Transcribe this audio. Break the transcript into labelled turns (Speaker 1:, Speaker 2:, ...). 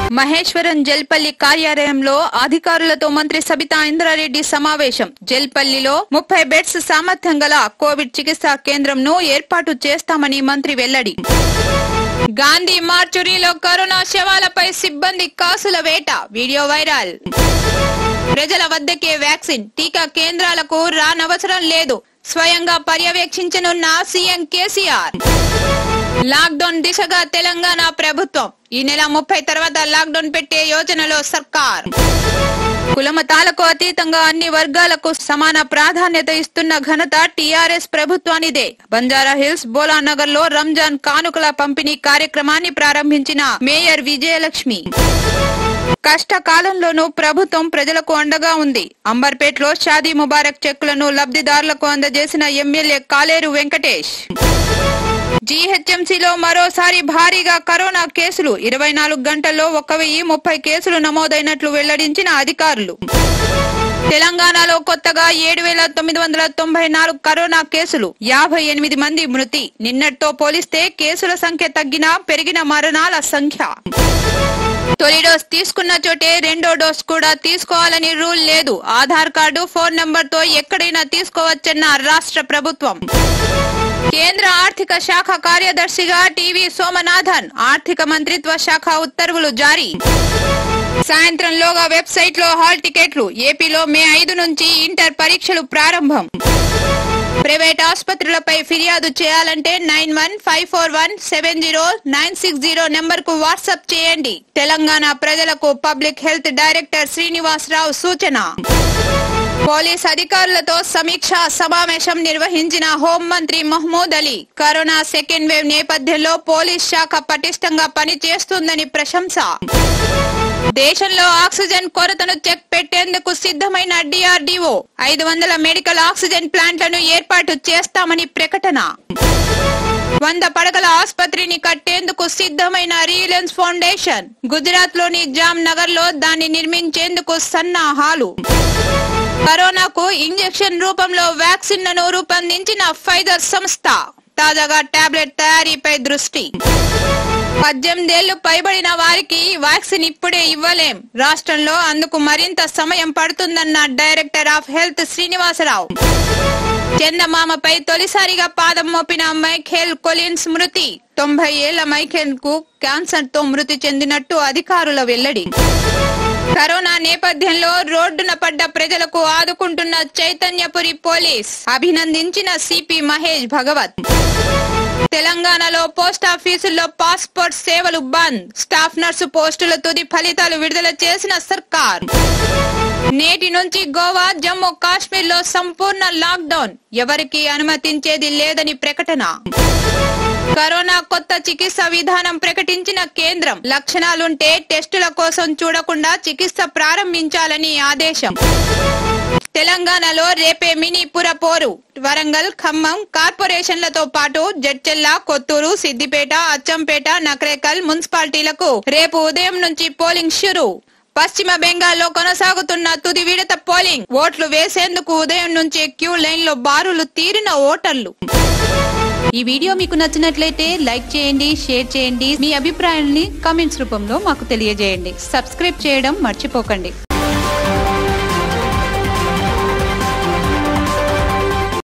Speaker 1: మహేశ్వరం జల్పల్లి కార్యాలయంలో అధికారులతో మంత్రి సబితా ఇంద్రారెడ్డి సమావేశం జల్పల్లిలో ముప్పై బెడ్స్ సామర్థ్యం గల కోవిడ్ చికిత్సా కేంద్రంను ఏర్పాటు చేస్తామని మంత్రి వెల్లడి గాంధీ మార్చురీలో కరోనా శవాలపై సిబ్బంది కాసుల వేట వీడియో వైరల్ ప్రజల వద్దకే వ్యాక్సిన్ టీకా కేంద్రాలకు రానవసరం లేదు స్వయంగా పర్యవేక్షించనున్న సీఎం కేసీఆర్ లాక్డౌన్ దిశగా తెలంగాణ ప్రభుత్వం ఈ నెల ముప్పై తర్వాత లాక్డౌన్ పెట్టే యోజనలో సర్కార్ కులమతాలకు అతీతంగా అన్ని వర్గాలకు సమాన ప్రాధాన్యత ఇస్తున్న ఘనత టీఆర్ఎస్ ప్రభుత్వానిదే బంజారా హిల్స్ బోలానగర్ లో రంజాన్ కానుకల పంపిణీ కార్యక్రమాన్ని ప్రారంభించిన మేయర్ విజయలక్ష్మి కష్టకాలంలోనూ ప్రభుత్వం ప్రజలకు అండగా ఉంది అంబర్పేటలో షాదీ ముబారక్ చెక్కులను లబ్ధిదారులకు అందజేసిన ఎమ్మెల్యే కాలేరు వెంకటేష్ జీహెచ్ఎంసీలో మరోసారి భారీగా కరోనా కేసులు ఇరవై నాలుగు గంటల్లో ఒక వెయ్యి ముప్పై కేసులు నమోదైనట్లు వెల్లడించిన అధికారులు తెలంగాణలో కొత్తగా ఏడు వేల తొమ్మిది వందల తొంభై నాలుగు కరోనా కేసులు యాభై ఎనిమిది మంది మృతి నిన్నటితో పోలిస్తే కేసుల సంఖ్య తగ్గినా పెరిగిన మరణాల సంఖ్య తొలి డోస్ తీసుకున్న చోటే రెండో డోస్ కూడా తీసుకోవాలని రూల్ లేదు ఆధార్ కార్డు ఫోన్ నంబర్ తో ఎక్కడైనా తీసుకోవచ్చన్న రాష్ట్ర ప్రభుత్వం కేంద్ర ఆర్థిక శాఖ కార్యదర్శిగా టీవీ సోమనాథన్ ఆర్థిక మంత్రిత్వ శాఖ ఉత్తర్వులు జారీ సాయంత్రంలోగా వెబ్సైట్ లో హాల్ టికెట్లు ఏపీలో మే ఐదు నుంచి ఇంటర్ పరీక్షలు ప్రారంభం ప్రైవేట్ ఆసుపత్రులపై ఫిర్యాదు చేయాలంటే nine one five four one seven zero nine six zero number కు వాట్సాప్ చేయండి తెలంగాణ ప్రజలకు పబ్లిక్ హెల్త్ డైరెక్టర్ శ్రీనివాసరావు సూచన పోలీస్ అధికారులతో సమీక్ష సమావేశం నిర్వహించిన హోంమంత్రి Mahmood Ali corona second wave నేపథ్యంలో పోలీస్ శాఖ పటిష్టంగా పనిచేస్తుందని ప్రశంస దేశంలో ఆక్సిజన్ కొరతను చెక్ పెట్టేందుకు సిద్ధమైన డిఆర్డీఓ ఐదు వందల మెడికల్ ఆక్సిజన్ ప్లాంట్లను ఏర్పాటు చేస్తామని ప్రకటన వంద పడకల ఆసుపత్రిని కట్టేందుకు సిద్ధమైన రిలయన్స్ ఫౌండేషన్ గుజరాత్ లోని జామ్ నగర్ లో దాన్ని నిర్మించేందుకు సన్నాహాలు కరోనాకు ఇంజెక్షన్ రూపంలో వ్యాక్సిన్ లను రూపొందించిన ఫైజర్ సంస్థ తాజాగా టాబ్లెట్ తయారీపై దృష్టి పద్దెనిమిదేళ్లు పైబడిన వారికి వ్యాక్సిన్ ఇప్పుడే ఇవ్వలేం రాష్ట్రంలో అందుకు మరింత సమయం పడుతుందన్న డైరెక్టర్ ఆఫ్ హెల్త్ శ్రీనివాసరావు చందమామపై తొలిసారిగా పాదం మోపిన మైఖేల్ కొలిన్స్ మృతి తొంభై ఏళ్ల మైఖేల్ కు క్యాన్సర్ తో మృతి చెందినట్టు అధికారుల వెల్లడి కరోనా నేపథ్యంలో రోడ్డున పడ్డ ప్రజలకు ఆదుకుంటున్న చైతన్యపురి పోలీస్ అభినందించిన సిపి మహేష్ భగవత్ తెలంగాణలో పోస్టాఫీసుల్లో పాస్పోర్ట్ సేవలు బంద్ స్టాఫ్ నర్సు పోస్టుల తుది ఫలితాలు విడుదల చేసిన సర్కార్ నేటి నుంచి గోవా జమ్మూ కాశ్మీర్ లో సంపూర్ణ లాక్డౌన్ ఎవరికి అనుమతించేది లేదని ప్రకటన కరోనా కొత్త చికిత్స విధానం ప్రకటించిన కేంద్రం లక్షణాలుంటే టెస్టుల కోసం చూడకుండా చికిత్స ప్రారంభించాలని ఆదేశం తెలంగాణలో రేపే మినీ పుర పోరు వరంగల్ ఖమ్మం కార్పొరేషన్లతో పాటు జడ్చెల్ల కొత్తూరు సిద్దిపేట అచ్చంపేట నకరేకల్ మున్సిపాలిటీలకు రేపు ఉదయం నుంచి పోలింగ్ షురు పశ్చిమ బెంగాల్లో కొనసాగుతున్న తుది విడత పోలింగ్ ఓట్లు వేసేందుకు ఉదయం నుంచే క్యూ లైన్ లో బారులు తీరిన ఓటర్లు ఈ వీడియో మీకు నచ్చినట్లయితే లైక్ చేయండి షేర్ చేయండి మీ అభిప్రాయాన్ని కామెంట్స్ రూపంలో మాకు తెలియజేయండి సబ్స్క్రైబ్ చేయడం మర్చిపోకండి